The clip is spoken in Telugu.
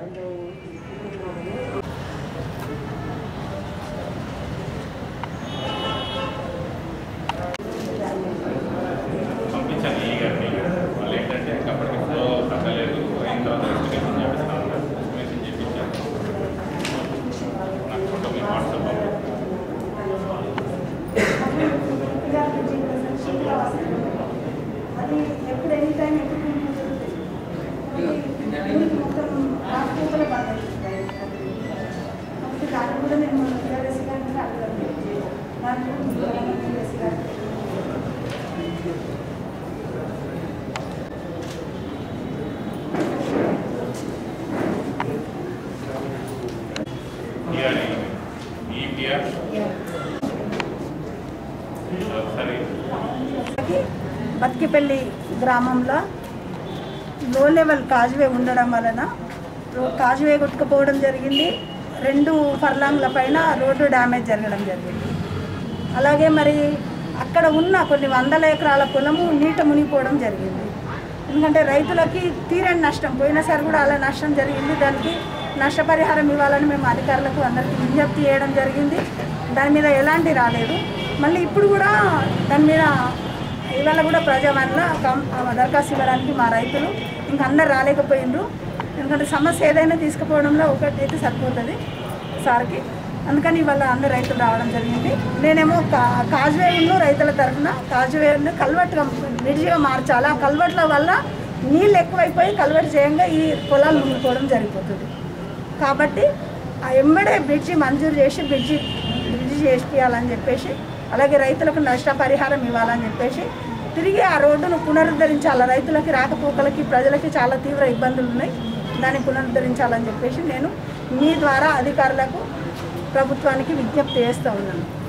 పంపించాను ఈ గారిని వాళ్ళు ఏంటంటే అప్పటికి ఫ్లో తగ్గలేదు అయిన తర్వాత ఎస్టిమేషన్ చేపిస్తా ఉన్నారు ఎస్టిమేషన్ చేపించాను నాకు ఫోటో మీ వాట్సాప్ అది ఎప్పుడు ఎనీ టైం ఎప్పుడు మొత్తం రాకపోతే పడ్డాయి కాబట్టి దాన్ని కూడా నేను టీఆర్ఎస్ గారిని అడగలేదు దాంట్లో టీఆర్ఎస్ గారు టీఆర్ ఈపీఆర్ ఒకసారి బతికిపల్లి గ్రామంలో లో లెవెల్ కాజువే ఉండడం వలన రో- కాజువే కొట్టుకుపోవడం జరిగింది రెండు ఫర్లాంగ్ల పైన రోడ్డు డ్యామేజ్ జరగడం జరిగింది అలాగే మరి అక్కడ ఉన్న కొన్ని వందల ఎకరాల పొలము నీట మునిగిపోవడం జరిగింది ఎందుకంటే రైతులకి తీరని నష్టం పోయినసారి కూడా అలా నష్టం జరిగింది దానికి నష్టపరిహారం ఇవ్వాలని మేము అధికారులకు అందరికీ విజ్ఞప్తి చేయడం జరిగింది దాని మీద ఎలాంటి రాలేదు మళ్ళీ ఇప్పుడు కూడా దాని మీద ఇవాళ కూడా ప్రజావాణిలో కం- దరఖాస్తు ఇవ్వడానికి మా రైతులు ఇంకా అందరు రాలేకపోయినరు ఎందుకంటే సమస్య ఏదైనా తీసుకుపోవడంలో ఒకటి అయితే సరిపోతుంది సార్కి అందుకని ఇవాళ అందరు రైతులు రావడం జరిగింది నేనేమో కా కాజువే ఉన్న రైతుల తరఫున కాజువే కల్వట్టుగా విడిజిగా మార్చాలి ఆ కల్వట్ల వల్ల నీళ్ళు ఎక్కువైపోయి కల్వట్ చేయంగా ఈ పొలాలు మునిగిపోవడం జరిగిపోతుంది కాబట్టి ఆ ఎమ్మడే బ్రిడ్జి మంజూరు చేసి బ్రిడ్జి బ్రిడ్జి చేసియాలని చెప్పేసి అలాగే రైతులకు నష్టపరిహారం ఇవ్వాలని చెప్పేసి తిరిగి ఆ రోడ్డును పునరుద్ధరించాలి రైతులకి రాకపోకలకి ప్రజలకి చాలా తీవ్ర ఇబ్బందులు ఉన్నాయి దాన్ని పునరుద్ధరించాలని చెప్పేసి నేను మీ ద్వారా అధికారులకు ప్రభుత్వానికి విజ్ఞప్తి చేస్తూ ఉన్నాను